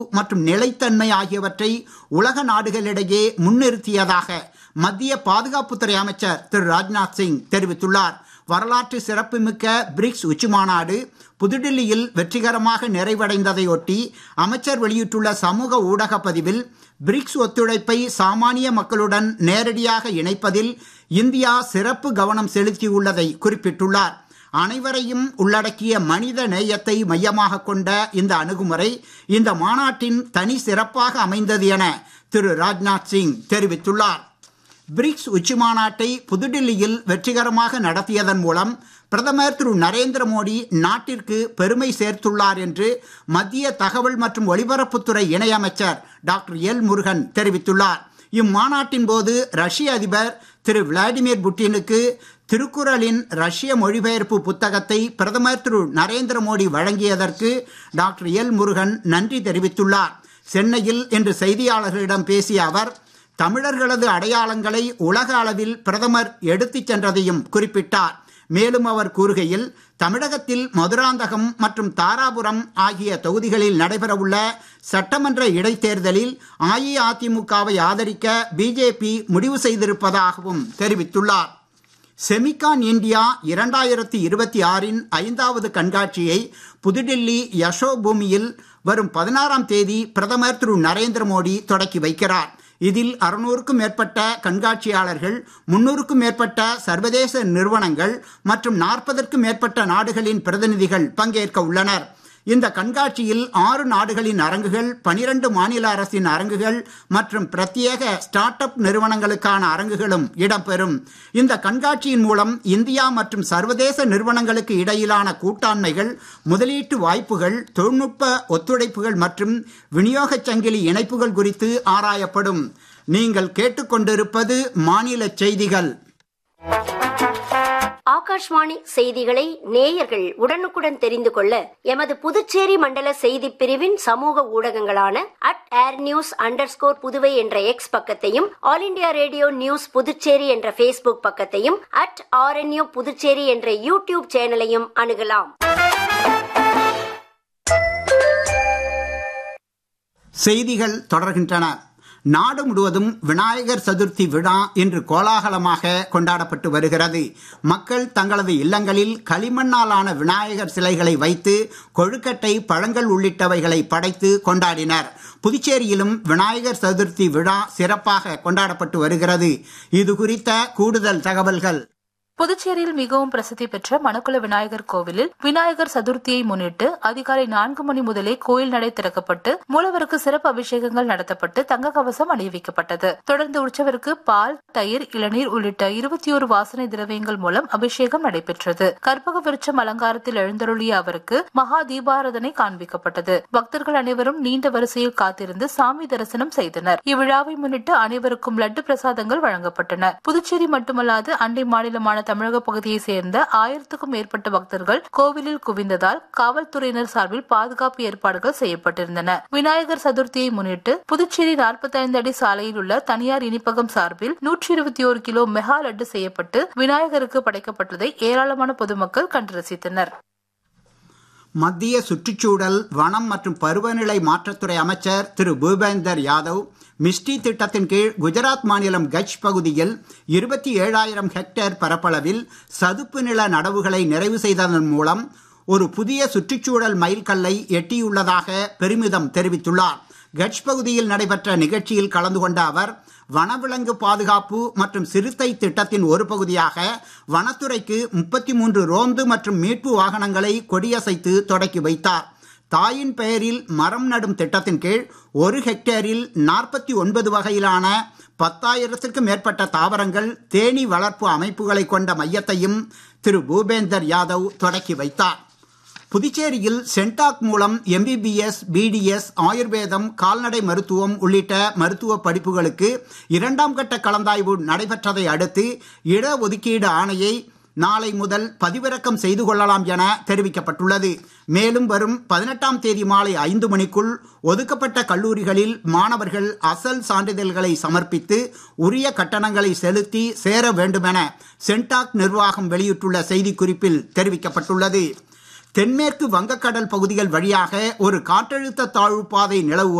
மற்றும் நிலைத்தன்மை ஆகியவற்றை உலக நாடுகளிடையே முன்னிறுத்தியதாக மத்திய பாதுகாப்புத்துறை அமைச்சர் திரு ராஜ்நாத் சிங் தெரிவித்துள்ளார் வரலாற்று சிறப்புமிக்க பிரிக்ஸ் உச்சிமாநாடு புதுடில்லியில் வெற்றிகரமாக நிறைவடைந்ததையொட்டி அமைச்சர் வெளியிட்டுள்ள சமூக ஊடக பதிவில் பிரிக்ஸ் ஒத்துழைப்பை சாமானிய மக்களுடன் நேரடியாக இணைப்பதில் இந்தியா சிறப்பு கவனம் செலுத்தியுள்ளதை குறிப்பிட்டுள்ளார் அனைவரையும் உள்ளடக்கிய மனித நேயத்தை மையமாக கொண்ட இந்த அணுகுமுறை இந்த மாநாட்டின் தனி சிறப்பாக அமைந்தது என திரு ராஜ்நாத் சிங் தெரிவித்துள்ளார் பிரிக்ஸ் உச்சி மாநாட்டை புதுடில்லியில் வெற்றிகரமாக நடத்தியதன் மூலம் பிரதமர் திரு நரேந்திர மோடி நாட்டிற்கு பெருமை சேர்த்துள்ளார் என்று மத்திய தகவல் மற்றும் ஒலிபரப்புத்துறை இணையமைச்சர் டாக்டர் எல் முருகன் தெரிவித்துள்ளார் இம்மாநாட்டின் போது ரஷ்ய அதிபர் திரு விளாடிமிர் புட்டினுக்கு திருக்குறளின் ரஷ்ய மொழிபெயர்ப்பு புத்தகத்தை பிரதமர் திரு நரேந்திர மோடி வழங்கியதற்கு டாக்டர் எல் முருகன் நன்றி தெரிவித்துள்ளார் சென்னையில் இன்று செய்தியாளர்களிடம் பேசிய அவர் தமிழர்களது அடையாளங்களை உலக அளவில் பிரதமர் எடுத்துச் சென்றதையும் குறிப்பிட்டார் மேலும் அவர் கூறுகையில் தமிழகத்தில் மதுராந்தகம் மற்றும் தாராபுரம் ஆகிய தொகுதிகளில் நடைபெறவுள்ள சட்டமன்ற இடைத்தேர்தலில் அஇஅதிமுகவை ஆதரிக்க பிஜேபி முடிவு செய்திருப்பதாகவும் தெரிவித்துள்ளார் செமிகான் இந்தியா இரண்டாயிரத்தி இருபத்தி ஆறின் ஐந்தாவது கண்காட்சியை புதுடில்லி யசோ பூமியில் வரும் பதினாறாம் தேதி பிரதமர் திரு நரேந்திர மோடி தொடக்கி வைக்கிறார் இதில் அறுநூறுக்கும் மேற்பட்ட கண்காட்சியாளர்கள் முன்னூறுக்கும் மேற்பட்ட சர்வதேச நிறுவனங்கள் மற்றும் நாற்பதற்கும் மேற்பட்ட நாடுகளின் பிரதிநிதிகள் பங்கேற்க உள்ளனர் இந்த கண்காட்சியில் ஆறு நாடுகளின் அரங்குகள் பனிரெண்டு மாநில அரசின் அரங்குகள் மற்றும் பிரத்யேக ஸ்டார்ட் அப் நிறுவனங்களுக்கான அரங்குகளும் இடம்பெறும் இந்த கண்காட்சியின் மூலம் இந்தியா மற்றும் சர்வதேச நிறுவனங்களுக்கு இடையிலான கூட்டாண்மைகள் முதலீட்டு வாய்ப்புகள் தொழில்நுட்ப ஒத்துழைப்புகள் மற்றும் விநியோகச் சங்கிலி இணைப்புகள் குறித்து ஆராயப்படும் நீங்கள் கேட்டுக்கொண்டிருப்பது மாநில செய்திகள் ஆகாஷ்வாணி செய்திகளை நேயர்கள் உடனுக்குடன் தெரிந்து கொள்ள எமது புதுச்சேரி மண்டல செய்தி பிரிவின் சமூக ஊடகங்களான at air news under Puduvai என்ற எக்ஸ் பக்கத்தையும் all India radio news Puducherry என்ற பேஸ்புக் பக்கத்தையும் அட் ஆர்என்யூ புதுச்சேரி என்ற யூடியூப் சேனலையும் அணுகலாம் செய்திகள் தொடர்கின்றன நாடு முழுவதும் விநாயகர் சதுர்த்தி விழா இன்று கோலாகலமாக கொண்டாடப்பட்டு வருகிறது மக்கள் தங்களது இல்லங்களில் களிமண்ணாலான விநாயகர் சிலைகளை வைத்து கொழுக்கட்டை பழங்கள் உள்ளிட்டவைகளை படைத்து கொண்டாடினர் புதுச்சேரியிலும் விநாயகர் சதுர்த்தி விழா சிறப்பாக கொண்டாடப்பட்டு வருகிறது இது குறித்த கூடுதல் தகவல்கள் புதுச்சேரியில் மிகவும் பிரசித்தி பெற்ற மணக்குள விநாயகர் கோவிலில் விநாயகர் சதுர்த்தியை முன்னிட்டு அதிகாலை நான்கு மணி முதலே கோயில் நடை திறக்கப்பட்டு மூலவருக்கு சிறப்பு அபிஷேகங்கள் நடத்தப்பட்டு தங்க கவசம் அணிவிக்கப்பட்டது தொடர்ந்து உற்சவருக்கு பால் தயிர் இளநீர் உள்ளிட்ட இருபத்தி ஒரு வாசனை திரவியங்கள் மூலம் அபிஷேகம் நடைபெற்றது கற்பக விருட்சம் அலங்காரத்தில் எழுந்தருளிய அவருக்கு மகா தீபாரதனை காண்பிக்கப்பட்டது பக்தர்கள் அனைவரும் நீண்ட வரிசையில் காத்திருந்து சாமி தரிசனம் செய்தனர் இவ்விழாவை முன்னிட்டு அனைவருக்கும் லட்டு பிரசாதங்கள் வழங்கப்பட்டன புதுச்சேரி மட்டுமல்லாது அண்டை மாநிலமான தமிழக பகுதியை சேர்ந்த ஆயிரத்துக்கும் மேற்பட்ட பக்தர்கள் கோவிலில் குவிந்ததால் காவல்துறையினர் சார்பில் பாதுகாப்பு ஏற்பாடுகள் செய்யப்பட்டிருந்தன விநாயகர் சதுர்த்தியை முன்னிட்டு புதுச்சேரி நாற்பத்தி ஐந்து அடி சாலையில் உள்ள தனியார் இனிப்பகம் சார்பில் நூற்றி இருபத்தி ஒரு கிலோ மெகா லட்டு செய்யப்பட்டு விநாயகருக்கு படைக்கப்பட்டதை ஏராளமான பொதுமக்கள் கண்டு ரசித்தனர் மத்திய சுற்றுச்சூழல் வனம் மற்றும் பருவநிலை மாற்றத்துறை அமைச்சர் திரு பூபேந்தர் யாதவ் மிஸ்டி திட்டத்தின் கீழ் குஜராத் மாநிலம் கட்ச் பகுதியில் இருபத்தி ஏழாயிரம் ஹெக்டேர் பரப்பளவில் சதுப்பு நில நடவுகளை நிறைவு செய்ததன் மூலம் ஒரு புதிய சுற்றுச்சூழல் மைல்கல்லை எட்டியுள்ளதாக பெருமிதம் தெரிவித்துள்ளார் கட்ச் பகுதியில் நடைபெற்ற நிகழ்ச்சியில் கலந்து கொண்ட அவர் வனவிலங்கு பாதுகாப்பு மற்றும் சிறுத்தை திட்டத்தின் ஒரு பகுதியாக வனத்துறைக்கு முப்பத்தி மூன்று ரோந்து மற்றும் மீட்பு வாகனங்களை கொடியசைத்து தொடக்கி வைத்தார் தாயின் பெயரில் மரம் நடும் திட்டத்தின் கீழ் ஒரு ஹெக்டேரில் நாற்பத்தி ஒன்பது வகையிலான பத்தாயிரத்திற்கும் மேற்பட்ட தாவரங்கள் தேனி வளர்ப்பு அமைப்புகளை கொண்ட மையத்தையும் திரு பூபேந்தர் யாதவ் தொடக்கி வைத்தார் புதுச்சேரியில் சென்டாக் மூலம் எம்பிபிஎஸ் பிடிஎஸ் ஆயுர்வேதம் கால்நடை மருத்துவம் உள்ளிட்ட மருத்துவ படிப்புகளுக்கு இரண்டாம் கட்ட கலந்தாய்வு நடைபெற்றதை அடுத்து இடஒதுக்கீடு ஆணையை நாளை முதல் பதிவிறக்கம் செய்து கொள்ளலாம் என தெரிவிக்கப்பட்டுள்ளது மேலும் வரும் பதினெட்டாம் தேதி மாலை ஐந்து மணிக்குள் ஒதுக்கப்பட்ட கல்லூரிகளில் மாணவர்கள் அசல் சான்றிதழ்களை சமர்ப்பித்து உரிய கட்டணங்களை செலுத்தி சேர வேண்டுமென சென்டாக் நிர்வாகம் வெளியிட்டுள்ள செய்திக்குறிப்பில் தெரிவிக்கப்பட்டுள்ளது தென்மேற்கு வங்கக்கடல் பகுதிகள் வழியாக ஒரு காற்றழுத்த தாழ்வு பாதை நிலவு